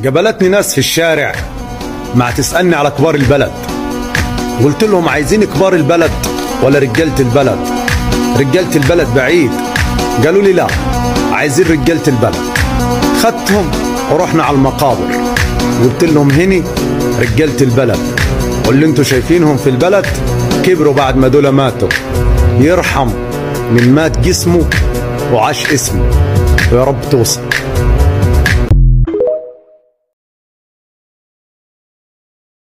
قابلتني ناس في الشارع مع تسألني على كبار البلد قلت لهم عايزين كبار البلد ولا رجالة البلد رجالة البلد بعيد قالوا لي لا عايزين رجالة البلد خدتهم ورحنا على المقابر قلت لهم هني رجالة البلد واللي انتوا شايفينهم في البلد كبروا بعد ما دول ماتوا يرحم من مات جسمه وعاش اسمه ويا رب توصل